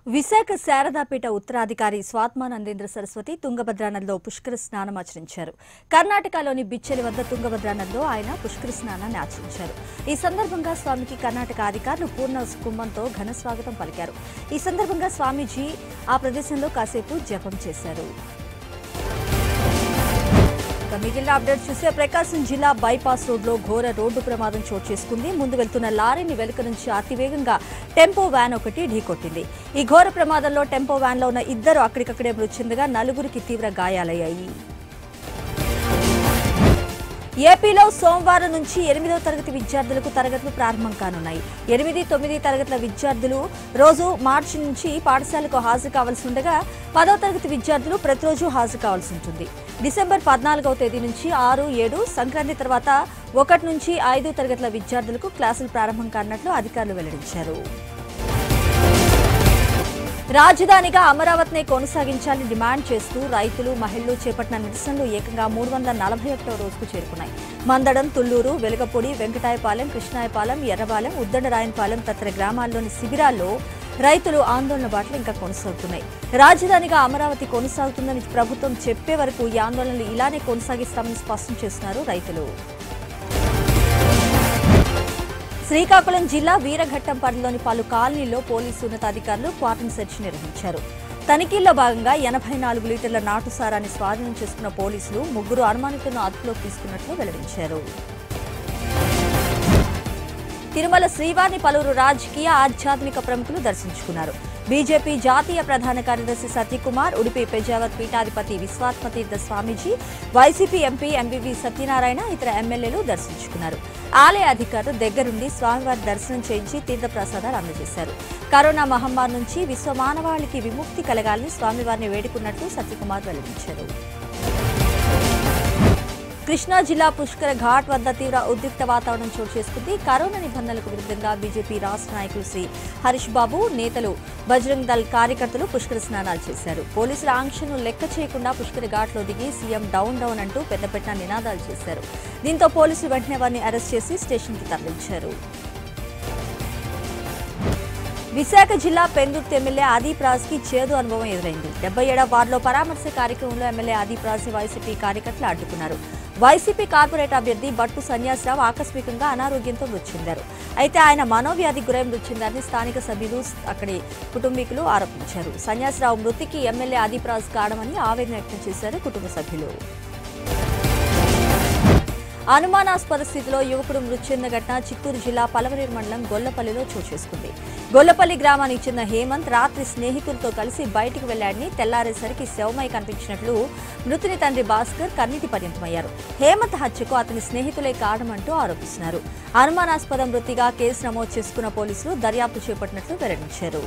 విశాఖ శారదాపీఠ ఉత్తరాధికారి స్వాత్మానందేంద్ర సరస్వతి తుంగభద్రా నదిలో పుష్కర స్నానం ఆచరించారు కర్ణాటకలోని బిచ్చెలి వద్ద తుంగభద్రా నదిలో ఆయన పుష్కర స్నానాన్ని ఆచరించారు ఈ సందర్భంగా స్వామికి కర్ణాటక అధికారులు పూర్ణ కుంభంతో ఘన స్వాగతం పలికారు ఈ సందర్భంగా స్వామీజీ ఆ ప్రదేశంలో కాసేపు జపం చేశారు ఇక మిగిలిన అప్డేట్ చూస్తే ప్రకాశం జిల్లా బైపాస్ రోడ్లో ఘోర రోడ్డు ప్రమాదం చోటు చేసుకుంది ముందు వెళ్తున్న లారీని వెనుక నుంచి అతివేగంగా టెంపో వ్యాన్ ఒకటి ఢీకొట్టింది ఈ ఘోర ప్రమాదంలో టెంపో వ్యాన్లో ఉన్న ఇద్దరు అక్కడికక్కడే మృతి చెందగా నలుగురికి తీవ్ర గాయాలయ్యాయి ఏపీలో సోమవారం నుంచి ఎనిమిదవ తరగతి విద్యార్థులకు తరగతులు ప్రారంభం కానున్నాయి ఎనిమిది తొమ్మిది తరగతుల విద్యార్థులు రోజు మార్చి నుంచి పాఠశాలకు హాజరు కావాల్సి ఉండగా పదవ తరగతి విద్యార్థులు ప్రతిరోజు హాజరు కావాల్సి ఉంటుంది డిసెంబర్ పద్నాలుగవ తేదీ నుంచి ఆరు ఏడు సంక్రాంతి తర్వాత ఒకటి నుంచి ఐదు తరగతుల విద్యార్థులకు క్లాసులు ప్రారంభం కానున్నట్లు అధికారులు వెల్లడించారు రాజధానిగా అమరావతిని కొనసాగించాలని డిమాండ్ చేస్తూ రైతులు మహిళలు చేపట్టిన నిరసనలు ఏకంగా మూడు వందల నలభై ఒకటో రోజుకు చేరుకున్నాయి మందడం తుళ్లూరు వెలగపొడి వెంకటాయపాలెం కృష్ణాయపాలెం ఎర్రబాలెం ఉద్దండరాయనపాలెం తదితర గ్రామాల్లోని శిబిరాల్లో రైతులు ఆందోళన బాటలు ఇంకా కొనసాగుతున్నాయి రాజధానిగా అమరావతి కొనసాగుతుందని ప్రభుత్వం చెప్పే వరకు ఈ ఆందోళనలు ఇలానే కొనసాగిస్తామని స్పష్టం చేస్తున్నారు రైతులు శ్రీకాకుళం జిల్లా వీరఘట్టంపల్లిలోని పలు కాలనీల్లో పోలీసు ఉన్నతాధికారులు క్వార్టన్ సెర్చ్ నిర్వహించారు తనిఖీల్లో భాగంగా ఎనభై నాలుగు లీటర్ల నాటు సారాన్ని స్వాధీనం చేసుకున్న పోలీసులు ముగ్గురు అనుమానితులను అదుపులోకి తీసుకున్నట్లు వెల్లడించారు తిరుమల శ్రీవారిని పలువురు రాజకీయ ఆధ్యాత్మిక ప్రముఖులు దర్శించుకున్నారు బీజేపీ జాతీయ ప్రధాన కార్యదర్శి సత్యకుమార్ ఉడిపి పెజావత్ పీఠాధిపతి Vishvatmatirtha Swamiji YCP MP MBV Satyanarayana ఇతర ఎమ్మెల్యేలు దర్శించుకున్నారు ఆలయ అధికారులు దగ్గరుండి స్వామివారి దర్శనం చేయించి తీర్థప్రసాదాలు అందజేశారు కరోనా మహమ్మారి నుంచి విశ్వ మానవాళికి విముక్తి కలగాలని స్వామివారిని వేడుకున్నట్లు సత్యకుమార్ వెల్లడించారు కృష్ణా జిల్లా పుష్కర ఘాట్ వద్ద తీవ్ర ఉద్రిక్త వాతావరణం చోటు చేసుకుంది కరోనా నిబంధనలకు విరుద్ధంగా బీజేపీ రాష్ట్ర నాయకులు శ్రీ హరీష్ బాబు నేతలు బజరంగ్ దళ్ కార్యకర్తలు పుష్కర స్నానాలు చేశారు పోలీసుల ఆంక్షను లెక్క చేయకుండా పుష్కర ఘాట్లో దిగి సీఎం డౌన్ డౌన్ అంటూ పెద్ద పెట్టిన నినాదాలు చేశారు దీంతో పోలీసులు వెంటనే వారిని అరెస్ట్ చేసి స్టేషన్కి తరలించారు విశాఖ జిల్లా పెందుర్తి ఎమ్మెల్యే ఆదిప్ రాజ్ కి చేదు అనుభవం ఎదురైంది డెబ్బై ఏడవ వార్డులో పరామర్శ కార్యక్రమంలో ఎమ్మెల్యే ఆదిప్ రాజ్ వైసీపీ కార్యకర్తలు అడ్డుకున్నారు వైసీపీ కార్పొరేట్ అభ్యర్థి బట్టు సన్యాసరావు ఆకస్మికంగా అనారోగ్యంతో మృతి చెందారు అయితే ఆయన మనోవ్యాధికి గురై మృతి చెందారని స్థానిక సభ్యులు అక్కడి కుటుంబీకులు ఆరోపించారు సన్యాసరావు మృతికి ఎమ్మెల్యే ఆదిప్ రాజ్ కారణమని ఆవేదన వ్యక్తం చేశారు కుటుంబ సభ్యులు అనుమానాస్పద స్థితిలో యువకుడు మృతి చెందిన ఘటన చిత్తూరు జిల్లా పలమనేరు మండలం గొల్లపల్లిలో చోటు చేసుకుంది గొల్లపల్లి గ్రామానికి చెందిన హేమంత్ రాత్రి స్నేహితులతో కలిసి బయటికి వెళ్లాడని తెల్లారేసరికి శవమై కనిపించినట్లు మృతుని తండ్రి భాస్కర్ కన్నీటి పర్యంతమయ్యారు హేమంత్ హత్యకు అతని స్నేహితులే కారణమంటూ ఆరోపిస్తున్నారు అనుమానాస్పద మృతిగా కేసు నమోదు చేసుకున్న పోలీసులు దర్యాప్తు చేపట్టినట్లు వెల్లడించారు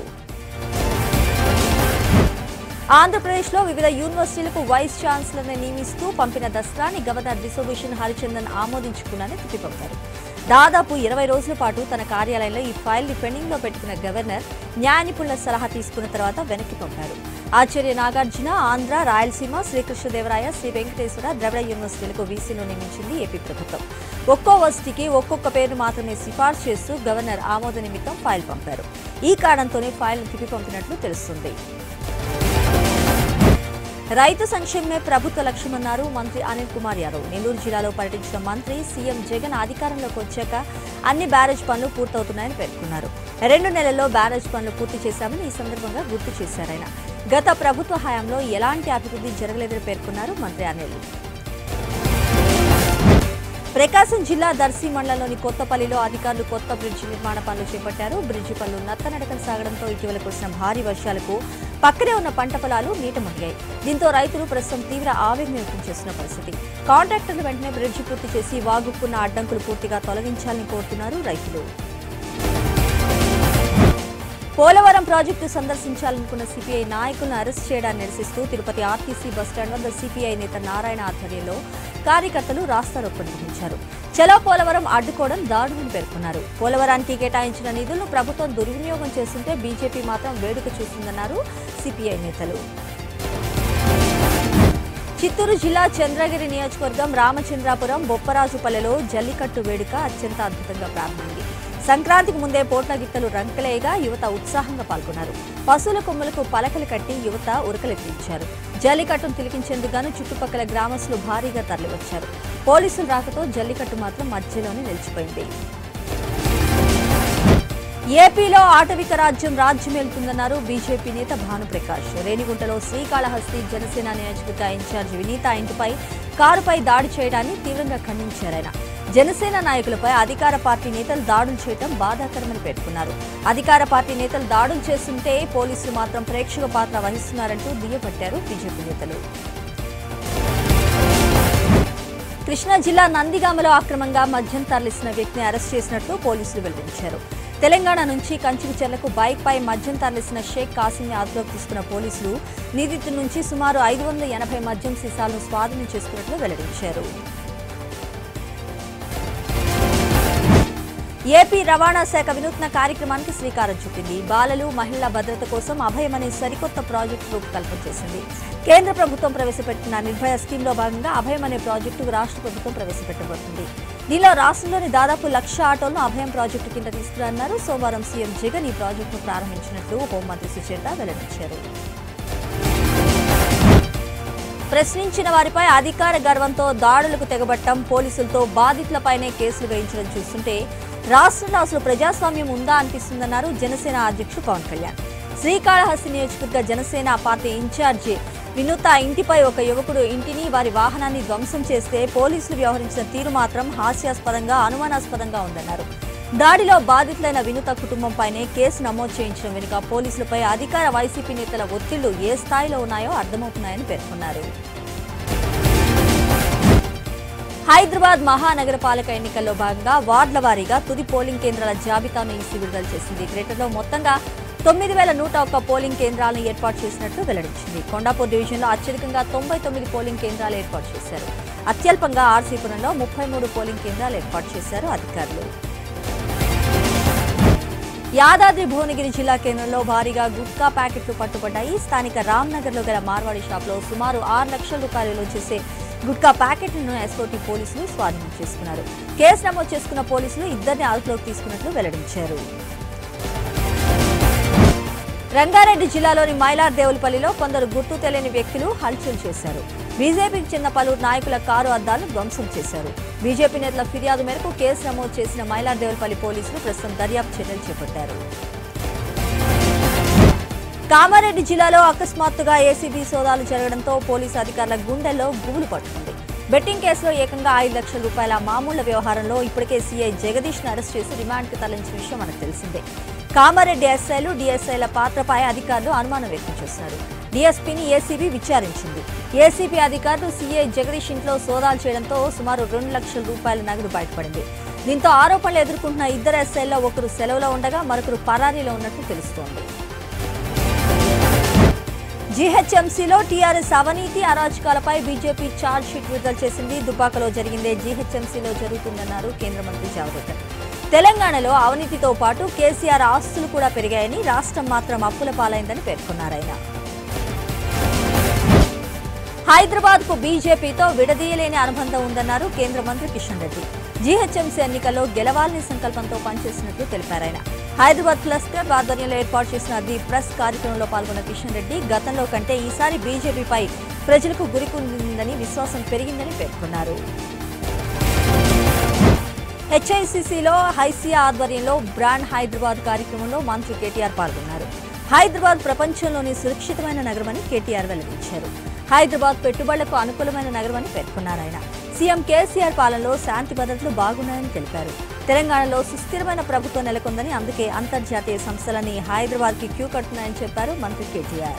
ఆంధ్రప్రదేశ్లో వివిధ యూనివర్సిటీలకు వైస్ ఛాన్సలర్ని నియమిస్తూ పంపిన దసరాని గవర్నర్ బిశ్వభూషణ్ హరిచందన్ ఆమోదించుకున్నారని తిప్పిపంపారు దాదాపు ఇరవై రోజుల పాటు తన కార్యాలయంలో ఈ ఫైల్ని పెండింగ్లో పెట్టుకున్న గవర్నర్ న్యాయ నిపుణుల సలహా తీసుకున్న తర్వాత వెనక్కి పంపారు ఆచార్య నాగార్జున ఆంధ్ర రాయలసీమ శ్రీకృష్ణదేవరాయ శ్రీ వెంకటేశ్వర ద్రవిడ యూనివర్సిటీలకు వీసీలో నియమించింది ఏపీ ప్రభుత్వం ఒక్కో వర్సిటీకి ఒక్కొక్క పేరును మాత్రమే సిఫార్సు చేస్తూ గవర్నర్ ఆమోద నిమిత్తం ఫైల్ పంపారు ఈ కారణంతోనే ఫైల్ను తిప్పి పంపినట్లు తెలుస్తుంది రైతు సంక్షేమమే ప్రభుత్వ లక్ష్యమన్నారు మంత్రి అనిల్ కుమార్ యాదవ్ నెల్లూరు జిల్లాలో పర్యటించిన మంత్రి సీఎం జగన్ అధికారంలోకి వచ్చాక అన్ని బ్యారేజ్ పనులు పూర్తవుతున్నాయని పేర్కొన్నారు రెండు నెలల్లో బ్యారేజ్ పనులు పూర్తి చేశామని ఈ సందర్భంగా గుర్తు చేశారు ఆయన గత ప్రభుత్వ హయాంలో ఎలాంటి అభివృద్ధి జరగలేదని పేర్కొన్నారు మంత్రి అనిల్ ప్రకాశం జిల్లా దర్శి మండలంలోని కొత్తపల్లిలో అధికారులు కొత్త బ్రిడ్జి నిర్మాణ పనులు చేపట్టారు బ్రిడ్జి పనులు నత్తనడకలు సాగడంతో ఇటీవల కురిసిన భారీ వర్షాలకు పక్కనే ఉన్న పంట పొలాలు నీట మునిగాయి దీంతో రైతులు ప్రస్తుతం తీవ్ర ఆవేదన వ్యక్తం చేస్తున్న పరిస్థితి కాంట్రాక్టర్లు వెంటనే బ్రిడ్జి పూర్తి చేసి వాగుకున్న అడ్డంకులు పూర్తిగా తొలగించాలని కోరుతున్నారు రైతులు పోలవరం ప్రాజెక్టు సందర్శించాలనుకున్న సిపిఐ నాయకులను అరెస్ట్ చేయడాన్ని నిరసిస్తూ తిరుపతి ఆర్టీసీ బస్టాండ్ వద్ద సిపిఐ నేత నారాయణ ఆధ్వర్యంలో కార్యకర్తలు రాస్తారోకో నిర్వహించారు చలో పోలవరం అడ్డుకోవడం దారుణమని పేర్కొన్నారు పోలవరానికి కేటాయించిన నిధులను ప్రభుత్వం దుర్వినియోగం చేస్తుంటే బీజేపీ మాత్రం వేడుక చూస్తుందన్నారు సిపిఐ నేతలు చిత్తూరు జిల్లా చంద్రగిరి నియోజకవర్గం రామచంద్రాపురం బొప్పరాజుపల్లెలో జల్లికట్టు వేడుక అత్యంత అద్భుతంగా ప్రారంభమైంది సంక్రాంతికి ముందే పోట్ల గిత్తలు రంకలేగా యువత ఉత్సాహంగా పాల్గొన్నారు పశువుల కొమ్ములకు పలకలు కట్టి యువత ఉరకలెత్తించారు జల్లికట్టును తిలికించేందుకు గాను చుట్టుపక్కల గ్రామస్తులు భారీగా తరలివచ్చారు పోలీసులు రాకతో జల్లికట్టు మాత్రం మధ్యలోనే నిలిచిపోయింది ఏపీలో ఆటవిక రాజ్యం రాజ్యమేలుతుందన్నారు బీజేపీ నేత భానుప్రకాష్ రేణిగుంటలో శ్రీకాళహస్తి జనసేన నియోజకవర్గ ఇన్ఛార్జ్ వినీత ఇంటిపై కారుపై దాడి చేయడాన్ని తీవ్రంగా ఖండించారు ఆయన జనసేన నాయకులపై అధికార పార్టీ నేతలు దాడులు చేయడం బాధాకరమని పేర్కొన్నారు అధికార పార్టీ నేతలు దాడులు చేస్తుంటే పోలీసులు మాత్రం ప్రేక్షక పాత్ర వహిస్తున్నారంటూ దుయ్యబట్టారు బీజేపీ నేతలు కృష్ణా జిల్లా నందిగామలో అక్రమంగా మద్యం తరలిస్తున్న వ్యక్తిని అరెస్ట్ చేసినట్లు పోలీసులు వెల్లడించారు తెలంగాణ నుంచి కంచుకుచెర్లకు బైక్ పై మద్యం తరలిసిన షేక్ కాసింని అదుపులోకి తీసుకున్న పోలీసులు నిందితుడి నుంచి సుమారు ఐదు వందల ఎనభై మద్యం సీసాలను స్వాధీనం చేసుకున్నట్లు వెల్లడించారు ఏపీ రవాణా శాఖ వినూత్న కార్యక్రమానికి శ్రీకారం చుట్టింది బాలలు మహిళల భద్రత కోసం అభయం అనే సరికొత్త ప్రాజెక్టు రూపకల్పన చేసింది కేంద్ర ప్రభుత్వం ప్రవేశపెట్టిన నిర్భయ స్కీమ్లో భాగంగా అభయం అనే ప్రాజెక్టు రాష్ట్ర ప్రభుత్వం ప్రవేశపెట్టబోతుంది దీనిలో రాష్ట్రంలోని దాదాపు లక్ష ఆటోలను అభయం ప్రాజెక్టు కింద తీసుకురాన్నారు సోమవారం సీఎం జగన్ ఈ ప్రాజెక్టును ప్రారంభించినట్లు హోంమంత్రి సుచేత వెల్లడించారు ప్రశ్నించిన వారిపై అధికార గర్వంతో దాడులకు తెగబట్టం పోలీసులతో బాధితులపైనే కేసులు వేయించడం చూస్తుంటే రాష్ట్రంలో అసలు ప్రజాస్వామ్యం ఉందా అనిపిస్తుందన్నారు జనసేన అధ్యక్షుడు పవన్ కళ్యాణ్ శ్రీకాళహస్తి నియోజకవర్గ జనసేన పార్టీ ఇన్ఛార్జి వినూత ఇంటిపై ఒక యువకుడు ఇంటిని వారి వాహనాన్ని ధ్వంసం చేస్తే పోలీసులు వ్యవహరించిన తీరు మాత్రం హాస్యాస్పదంగా అనుమానాస్పదంగా ఉందన్నారు దాడిలో బాధితులైన వినుత కుటుంబంపైనే కేసు నమోదు చేయించడం వెనుక పోలీసులపై అధికార వైసీపీ నేతల ఒత్తిళ్లు ఏ స్థాయిలో ఉన్నాయో అర్థమవుతున్నాయని పేర్కొన్నారు హైదరాబాద్ మహానగరపాలక ఎన్నికల్లో భాగంగా వార్డుల వారీగా తుది పోలింగ్ కేంద్రాల జాబితాను ఈసీ విడుదల చేసింది గ్రేటర్లో మొత్తంగా తొమ్మిది వేల నూట ఒక్క పోలింగ్ కేంద్రాలను ఏర్పాటు చేసినట్లు వెల్లడించింది కొండాపూర్ డివిజన్లో అత్యధికంగా తొంభై తొమ్మిది పోలింగ్ కేంద్రాలు ఏర్పాటు చేశారు అత్యల్పంగా ఆర్సీపురంలో ముప్పై మూడు పోలింగ్ కేంద్రాలు ఏర్పాటు చేశారు అధికారులు యాదాద్రి భువనగిరి జిల్లా కేంద్రంలో భారీగా గుట్కా ప్యాకెట్లు పట్టుబడ్డాయి స్థానిక రామ్నగర్లో గల మార్వాడి షాప్లో సుమారు ఆరు లక్షల రూపాయలు విలువ చేసే గుట్కా ప్యాకెట్లను ఎస్ఓటీ పోలీసులు స్వాధీనం చేసుకున్నారు కేసు నమోదు చేసుకున్న పోలీసులు ఇద్దరిని అదుపులోకి తీసుకున్నట్లు వెల్లడించారు రంగారెడ్డి జిల్లాలోని మైలార్ దేవులపల్లిలో కొందరు గుర్తు తెలియని వ్యక్తులు హల్చల్ చేశారు బీజేపీకి చెందిన పలువురు నాయకుల కారు అద్దాలను ధ్వంసం చేశారు బీజేపీ నేతల ఫిర్యాదు మేరకు కేసు నమోదు చేసిన మైలార్ దేవులపల్లి పోలీసులు ప్రస్తుతం దర్యాప్తు చర్యలు చేపట్టారు కామారెడ్డి జిల్లాలో అకస్మాత్తుగా ఏసీబీ సోదాలు జరగడంతో పోలీసు అధికారుల గుండెల్లో గుబులు పట్టుకుంది బెట్టింగ్ కేసులో ఏకంగా ఐదు లక్షల రూపాయల మామూలు వ్యవహారంలో ఇప్పటికే సీఐ జగదీష్ ను అరెస్ట్ చేసి రిమాండ్కి తరలించిన విషయం మనకు తెలిసిందే కామారెడ్డి ఎస్ఐలు డిఎస్ఐల పాత్రపై అధికారులు అనుమానం వ్యక్తం చేస్తున్నారు డీఎస్పీని ఏసీబీ విచారించింది ఏసీబీ అధికారులు సీఐ జగదీష్ ఇంట్లో సోదాలు చేయడంతో సుమారు రెండు లక్షల రూపాయల నగదు బయటపడింది దీంతో ఆరోపణలు ఎదుర్కొంటున్న ఇద్దరు ఎస్ఐల్లో ఒకరు సెలవులో ఉండగా మరొకరు పరారీలో ఉన్నట్లు తెలుస్తోంది జీహెచ్ఎంసీలో టీఆర్ఎస్ అవినీతి అరాచకాలపై బీజేపీ ఛార్జ్ షీట్ విడుదల చేసింది దుబ్బాకలో జరిగిందే జీహెచ్ఎంసీలో జరుగుతుందన్నారు కేంద్ర మంత్రి జావదేకర్ తెలంగాణలో అవినీతితో పాటు కేసీఆర్ ఆస్తులు కూడా పెరిగాయని రాష్ట్రం మాత్రం అప్పుల పాలైందని పేర్కొన్నారు ఆయన హైదరాబాద్ కు బీజేపీతో విడదీయలేని అనుబంధం ఉందన్నారు కేంద్ర మంత్రి కిషన్ రెడ్డి జీహెచ్ఎంసీ ఎన్నికల్లో గెలవాలని సంకల్పంతో పనిచేసినట్లు తెలిపారు ఆయన హైదరాబాద్ ప్లస్ క్లబ్ ఆధ్వర్యంలో ఏర్పాటు చేసిన ది ప్రెస్ కార్యక్రమంలో పాల్గొన్న కిషన్ రెడ్డి గతంలో కంటే ఈసారి బీజేపీపై ప్రజలకు గురికుందని విశ్వాసం పెరిగిందని పేర్కొన్నారు హెచ్ఐసిసిలో హైసియా ఆధ్వర్యంలో బ్రాండ్ హైదరాబాద్ కార్యక్రమంలో మంత్రి కేటీఆర్ పాల్గొన్నారు హైదరాబాద్ ప్రపంచంలోని సురక్షితమైన నగరమని కేటీఆర్ వెల్లడించారు హైదరాబాద్ పెట్టుబడులకు అనుకూలమైన నగరమని పేర్కొన్నారు ఆయన సీఎం కేసీఆర్ పాలనలో శాంతి భద్రతలు బాగున్నాయని తెలిపారు తెలంగాణలో సుస్థిరమైన ప్రభుత్వం నెలకొందని అందుకే అంతర్జాతీయ సంస్థలని హైదరాబాద్కి క్యూ కడుతున్నాయని చెప్పారు మంత్రి KTR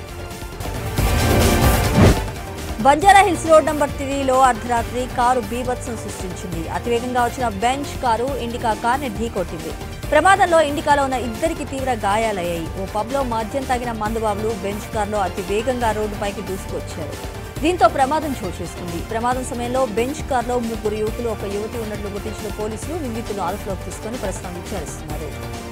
Banjara hills road number త్రీలో అర్ధరాత్రి కారు బీభత్సం సృష్టించింది అతివేగంగా వచ్చిన బెంచ్ కారు ఇండికా కార్ని ఢీకొట్టింది ప్రమాదంలో ఇండికాలో ఉన్న ఇద్దరికి తీవ్ర గాయాలయ్యాయి ఓ పబ్లో మద్యం తాగిన మందుబాబులు బెంచ్ కారులో అతి వేగంగా రోడ్డుపైకి దూసుకొచ్చారు దీంతో ప్రమాదం చోటు చేసుకుంది ప్రమాదం సమయంలో బెంచ్ కారులో ముగ్గురు యువకులు ఒక యువతి ఉన్నట్లు గుర్తించిన పోలీసులు నిందితులు అదుపులోకి తీసుకుని ప్రస్తుతం విచారిస్తున్నారు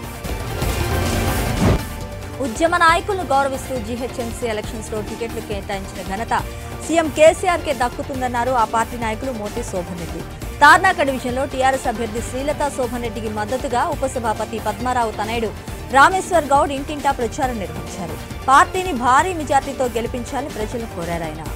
ఉద్యమ నాయకులను గౌరవిస్తూ జీహెచ్ఎంసీ ఎలక్షన్స్ లో టికెట్లు కేటాయించిన ఘనత సీఎం కేసీఆర్ కే దక్కుతుందన్నారు ఆ పార్టీ నాయకులు మోతి శోభన్ రెడ్డి తార్నాక డివిజన్లో టీఆర్ఎస్ అభ్యర్థి శ్రీలతా శోభన్ రెడ్డికి మద్దతుగా ఉపసభాపతి పద్మారావు తనయుడు రామేశ్వర్ గౌడ్ ఇంటింటా ప్రచారం నిర్వహించారు పార్టీని భారీ మెజార్టీతో గెలిపించాలని ప్రజలు కోరారు ఆయన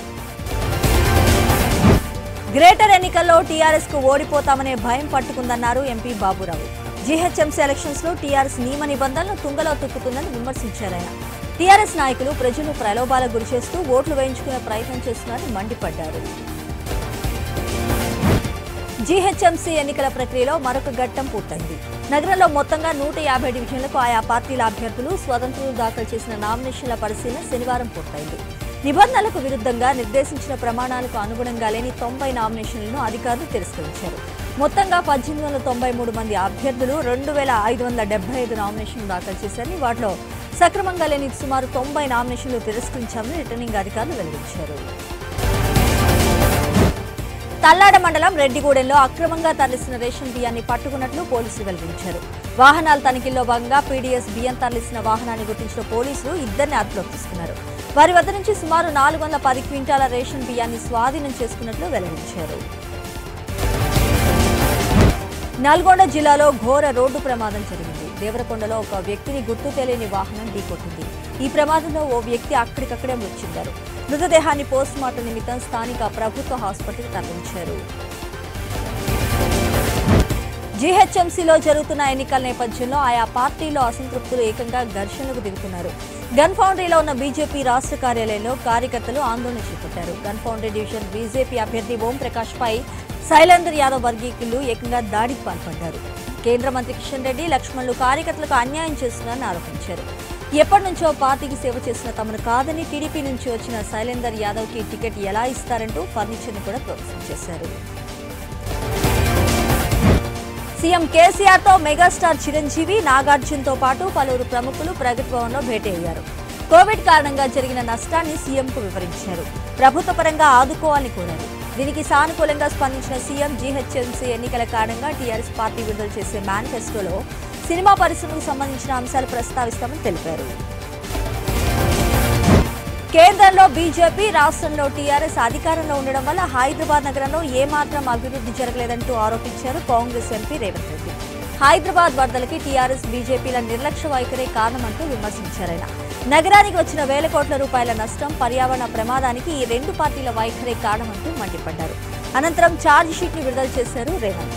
గ్రేటర్ ఎన్నికల్లో టీఆర్ఎస్ కు ఓడిపోతామనే భయం పట్టుకుందన్నారు ఎంపీ బాబురావు జీహెచ్ఎంసీ ఎలక్షన్స్ లో టీఆర్ఎస్ నియమ నిబంధనలు తుంగలో తొక్కుతుందని విమర్శించారు ఆయన టీఆర్ఎస్ నాయకులు ప్రజలు ప్రలోభాలకు గురి చేస్తూ ఓట్లు వేయించుకునే ప్రయత్నం చేస్తున్నారని మండిపడ్డారు జీహెచ్ఎంసీ ఎన్నికల ప్రక్రియలో మరొక ఘట్టం పూర్తయింది నగరంలో మొత్తంగా నూట యాభై డివిజన్లకు ఆయా పార్టీల అభ్యర్థులు స్వతంత్రులు దాఖలు చేసిన నామినేషన్ల పరిశీలన శనివారం పూర్తయింది నిబంధనలకు విరుద్ధంగా నిర్దేశించిన ప్రమాణాలకు అనుగుణంగా లేని తొంభై నామినేషన్లను అధికారులు తిరస్కరించారు మొత్తంగా పద్దెనిమిది వందల తొంభై మూడు మంది అభ్యర్థులు రెండు వేల ఐదు వందల డెబ్బై ఐదు నామినేషన్లు దాఖలు చేశారని వాటిలో సక్రమంగా లేని సుమారు తొంభై నామినేషన్లు తిరస్కరించామని రిటర్నింగ్ అధికారులు వెల్లడించారు తల్లాడ మండలం రెడ్డిగూడెంలో అక్రమంగా తరలిసిన రేషన్ బియ్యాన్ని పట్టుకున్నట్లు పోలీసులు వెల్లడించారు వాహనాల తనిఖీల్లో భాగంగా పీడీఎస్ బియ్యం తరలిసిన వాహనాన్ని గుర్తించిన పోలీసులు ఇద్దరిని అదుపులోకి తీసుకున్నారు వారి వద్ద నుంచి సుమారు నాలుగు వందల పది క్వింటాల రేషన్ బియ్యాన్ని స్వాధీనం చేసుకున్నట్లు వెల్లడించారు నల్గొండ జిల్లాలో ఘోర రోడ్డు ప్రమాదం జరిగింది దేవరకొండలో ఒక వ్యక్తిని గుర్తు తెలియని వాహనం ఢీకొట్టింది ఈ ప్రమాదంలో ఓ వ్యక్తి అక్కడికక్కడే మృతి చెందారు మృతదేహాన్ని పోస్ట్ మార్టం నిమిత్తం స్థానిక ప్రభుత్వ హాస్పిటల్కి తరలించారు జీహెచ్ఎంసీలో జరుగుతున్న ఎన్నికల నేపథ్యంలో ఆయా పార్టీలో అసంతృప్తులు ఏకంగా ఘర్షణలకు దిగుతున్నారు గన్ ఫౌండరీలో ఉన్న బీజేపీ రాష్ట్ర కార్యాలయంలో కార్యకర్తలు ఆందోళన చేపట్టారు గన్ ఫౌండరీ డివిజన్ బీజేపీ అభ్యర్థి ఓం ప్రకాష్ పై శైలేందర్ యాదవ్ వర్గీకులు ఏకంగా దాడికి పాల్పడ్డారు కేంద్ర మంత్రి కిషన్ రెడ్డి లక్ష్మణ్లు కార్యకర్తలకు అన్యాయం చేస్తున్నారని ఆరోపించారు ఎప్పటి నుంచో పార్టీకి సేవ చేసిన తమను కాదని టీడీపీ నుంచి వచ్చిన శైలేందర్ యాదవ్ కి టికెట్ ఎలా ఇస్తారంటూ ఫర్నిచర్ ని కూడా ప్రదర్శన చేశారు సీఎం కేసీఆర్ తో మెగాస్టార్ చిరంజీవి నాగార్జునతో పాటు పలువురు ప్రముఖులు ప్రగతి భవన్ లో భేటీ అయ్యారు కోవిడ్ కారణంగా జరిగిన నష్టాన్ని సీఎంకు వివరించారు ప్రభుత్వ పరంగా ఆదుకోవాలని కోరారు దీనికి సానుకూలంగా స్పందించిన సీఎం జీహెచ్ఎంసీ ఎన్నికల కారణంగా టీఆర్ఎస్ పార్టీ విడుదల చేసే మేనిఫెస్టోలో సినిమా పరిశ్రమకు సంబంధించిన అంశాలు ప్రస్తావిస్తామని తెలిపారు కేంద్రంలో బీజేపీ రాష్ట్రంలో టీఆర్ఎస్ అధికారంలో ఉండడం వల్ల హైదరాబాద్ నగరంలో ఏమాత్రం అభివృద్ధి జరగలేదంటూ ఆరోపించారు కాంగ్రెస్ ఎంపీ రేవంత్ రెడ్డి హైదరాబాద్ వరదలకి టీఆర్ఎస్ బీజేపీల నిర్లక్ష్య వైఖరే కారణమంటూ విమర్శించారు ఆయన నగరానికి వచ్చిన వేల కోట్ల రూపాయల నష్టం పర్యావరణ ప్రమాదానికి ఈ రెండు పార్టీల వైఖరే కారణమంటూ మండిపడ్డారు అనంతరం ఛార్జ్ షీట్ ని విడుదల చేశారు రేవంత్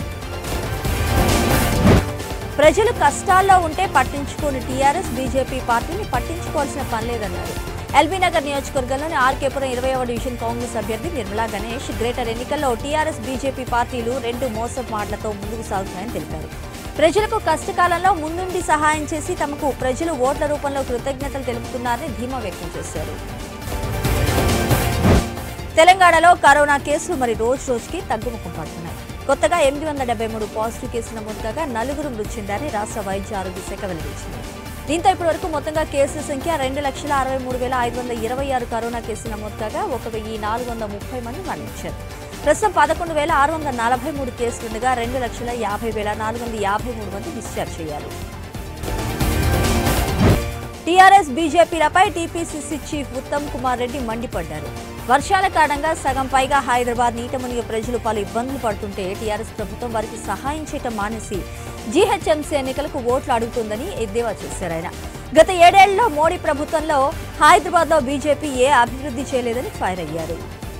ప్రజలు కష్టాల్లో ఉంటే పట్టించుకోని టీఆర్ఎస్ బీజేపీ పార్టీని పట్టించుకోవాల్సిన పని లేదన్నారు ఎల్బీ నగర్ నియోజకవర్గంలోని ఆర్కేపురం ఇరవైవ డివిజన్ కాంగ్రెస్ అభ్యర్థి నిర్మలా గణేష్ గ్రేటర్ ఎన్నికల్లో టీఆర్ఎస్ బీజేపీ పార్టీలు రెండు మోసపు మాటలతో ముందుకు సాగుతున్నాయని తెలిపారు ప్రజలకు కష్టకాలంలో ముందుండి సహాయం చేసి తమకు ప్రజలు ఓట్ల రూపంలో కృతజ్ఞతలు తెలుపుతున్నారని ధీమా వ్యక్తం చేశారు తెలంగాణలో కరోనా కేసులు మరి రోజు రోజుకి తగ్గుముఖం పడుతున్నాయి కొత్తగా ఎనిమిది వందల డెబ్బై మూడు పాజిటివ్ కేసులు నమోదు కాగా నలుగురు మృతి చెందారని రాష్ట్ర వైద్య ఆరోగ్య శాఖ వెల్లడించింది దీంతో ఇప్పటి వరకు మొత్తంగా కేసుల సంఖ్య రెండు లక్షల అరవై మూడు వేల ఐదు వందల ఇరవై ఆరు కరోనా కేసులు నమోదు కాగా ఒక వెయ్యి నాలుగు వందల ముప్పై మంది మరణించారు ప్రస్తుతం పదకొండు వేల ఆరు వందల నలభై మూడు కేసులుండగా రెండు లక్షల యాభై వేల నాలుగు వందల యాభై మూడు మంది డిశ్చార్జ్ అయ్యారు టీఆర్ఎస్ బీజేపీలపై టీపీసీసీ చీఫ్ ఉత్తమ్ కుమార్ రెడ్డి మండిపడ్డారు వర్షాల కారణంగా సగం పైగా హైదరాబాద్ నీట మునిగే ప్రజలు పలు ఇబ్బందులు పడుతుంటే టీఆర్ఎస్ ప్రభుత్వం వారికి సహాయం చేయటం మానేసి జీహెచ్ఎంసీ ఎన్నికలకు ఓట్లు అడుగుతుందని ఎద్దేవా చేశారు ఆయన గత ఏడేళ్లలో మోడీ ప్రభుత్వంలో హైదరాబాద్లో బీజేపీ ఏ అభివృద్ధి చేయలేదని ఫైర్ అయ్యారు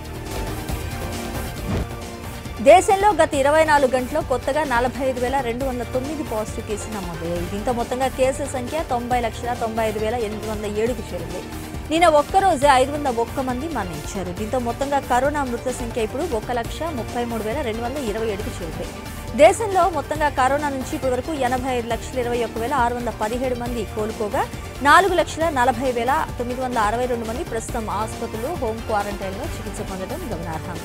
దేశంలో గత ఇరవై నాలుగు గంటల్లో కొత్తగా నలభై ఐదు వేల రెండు వందల తొమ్మిది పాజిటివ్ కేసులు నమోదయ్యాయి దీంతో మొత్తంగా కేసుల సంఖ్య తొంభై లక్షల తొంభై ఐదు వేల ఎనిమిది వందల ఏడుకు చేరింది నిన్న ఒక్కరోజే ఐదు వందల ఒక్క మంది మరణించారు దీంతో మొత్తంగా కరోనా మృతుల సంఖ్య ఇప్పుడు ఒక లక్ష ముప్పై మూడు వేల రెండు వందల ఇరవై ఏడుకు చేరింది దేశంలో మొత్తంగా కరోనా నుంచి ఇప్పటి వరకు ఎనభై ఐదు లక్షల ఇరవై ఒక్క వేల ఆరు వందల పదిహేడు మంది కోలుకోగా నాలుగు లక్షల నలభై వేల తొమ్మిది వందల అరవై రెండు మంది ప్రస్తుతం ఆసుపత్రులు హోం క్వారంటైన్లో చికిత్స పొందడం గమనార్హం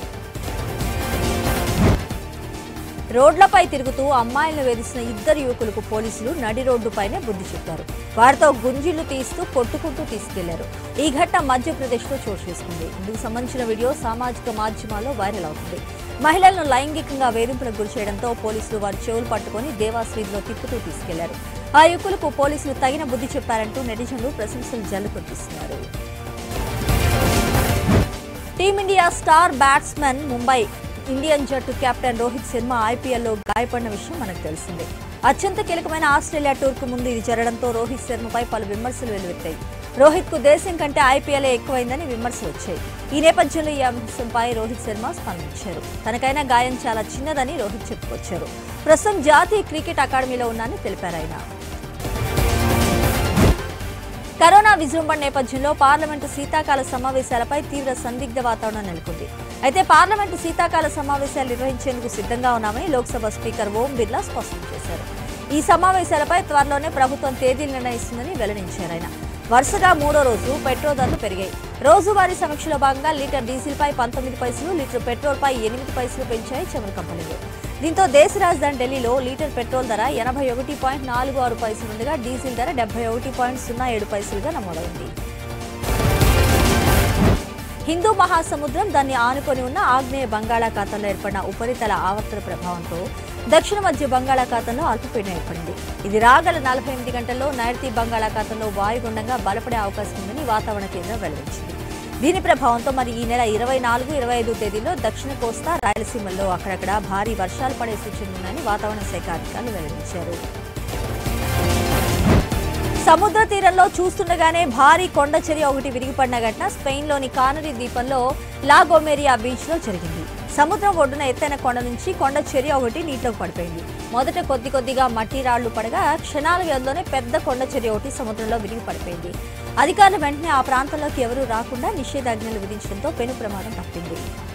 రోడ్లపై తిరుగుతూ అమ్మాయిలను వేధిస్తున్న ఇద్దరు యువకులకు పోలీసులు నడి రోడ్డుపైనే బుద్ధి చెప్పారు వారితో గుంజీలు తీస్తూ కొట్టుకుంటూ తీసుకెళ్లారు ఈ ఘటన మధ్యప్రదేశ్లో చోటు చేసుకుంది ఇందుకు సంబంధించిన వీడియో సామాజిక మాధ్యమాల్లో వైరల్ అవుతుంది మహిళలను లైంగికంగా వేధింపులకు గురి చేయడంతో పోలీసులు వారి చెవులు పట్టుకొని దేవాస్ వీధిలో తిప్పుతూ తీసుకెళ్లారు ఆ యువకులకు పోలీసులు తగిన బుద్ధి చెప్పారంటూ నెటిజన్లు ప్రశంసలు జల్లు కురిపిస్తున్నారు team India star batsmen Mumbai Indian జట్టు కెప్టెన్ రోహిత్ శర్మ ఐపీఎల్లో గాయపడిన విషయం మనకు తెలిసిందే అత్యంత కీలకమైన ఆస్ట్రేలియా టూర్కు ముందు ఇది జరగడంతో రోహిత్ శర్మపై పలు విమర్శలు వెల్లువెత్తాయి రోహిత్ కు దేశం కంటే ఐపీఎల్ ఎక్కువైందని విమర్శలు వచ్చాయి ఈ నేపథ్యంలో ఈ అంశంపై రోహిత్ శర్మ స్పందించారు తనకైన గాయం చాలా చిన్నదని రోహిత్ చెప్పుకొచ్చారు ప్రస్తుతం జాతీయ క్రికెట్ అకాడమీలో ఉన్నానని తెలిపారు ఆయన కరోనా విజృంభణ నేపథ్యంలో పార్లమెంటు శీతాకాల సమావేశాలపై తీవ్ర సందిగ్ధ వాతావరణం నెలకొంది అయితే పార్లమెంటు శీతాకాల సమావేశాలు నిర్వహించేందుకు సిద్ధంగా ఉన్నామని లోక్సభ స్పీకర్ ఓం బిర్లా స్పష్టం చేశారు ఈ సమావేశాలపై త్వరలోనే ప్రభుత్వం తేదీలు నిర్ణయిస్తుందని వెల్లడించారు ఆయన వరుసగా మూడో రోజు పెట్రోల్ ధరలు పెరిగాయి రోజువారీ సమీక్షలో భాగంగా లీటర్ డీజిల్పై పంతొమ్మిది పైసలు లీటర్ పెట్రోల్పై ఎనిమిది పైసలు పెంచాయి చమురు కంపెనీలు దీంతో దేశ రాజధాని ఢిల్లీలో లీటర్ పెట్రోల్ ధర ఎనభై ఒకటి పాయింట్ నాలుగు ఆరు పైసలు ఉండగా డీజిల్ ధర డెబ్బై ఒకటి పాయింట్ సున్నా ఏడు పైసలుగా నమోదైంది హిందూ మహాసముద్రం దాన్ని ఆనుకొని ఉన్న ఆగ్నేయ బంగాళాఖాతంలో ఏర్పడిన ఉపరితల ఆవర్తన ప్రభావంతో దక్షిణ మధ్య బంగాళాఖాతంలో అల్పపీడనం ఏర్పడింది ఇది రాగల నలభై ఎనిమిది గంటల్లో నైరుతి బంగాళాఖాతంలో వాయుగుండంగా బలపడే అవకాశం ఉందని వాతావరణ కేంద్రం వెల్లడించింది దీని ప్రభావంతో మరి ఈ నెల ఇరవై నాలుగు ఇరవై ఐదు తేదీల్లో దక్షిణ కోస్తా రాయలసీమల్లో అక్కడక్కడ భారీ వర్షాలు పడే సూచనలు ఉన్నాయని వాతావరణ శాఖ అధికారులు వెల్లడించారు సముద్ర తీరంలో చూస్తుండగానే భారీ కొండ చర్య ఒకటి విరిగిపడిన ఘటన స్పెయిన్లోని కానరీ ద్వీపంలో లాగోమేరియా బీచ్లో జరిగింది సముద్రం ఒడ్డున ఎత్తైన కొండ నుంచి కొండ చర్య ఒకటి నీటిలోకి పడిపోయింది మొదట కొద్ది కొద్దిగా మట్టి రాళ్లు పడగా క్షణాల వ్యవధిలోనే పెద్ద కొండ చర్య ఒకటి సముద్రంలో విరిగి పడిపోయింది అధికారులు వెంటనే ఆ ప్రాంతంలోకి ఎవరూ రాకుండా నిషేధాజ్ఞలు విధించడంతో పెను ప్రమాదం తప్పింది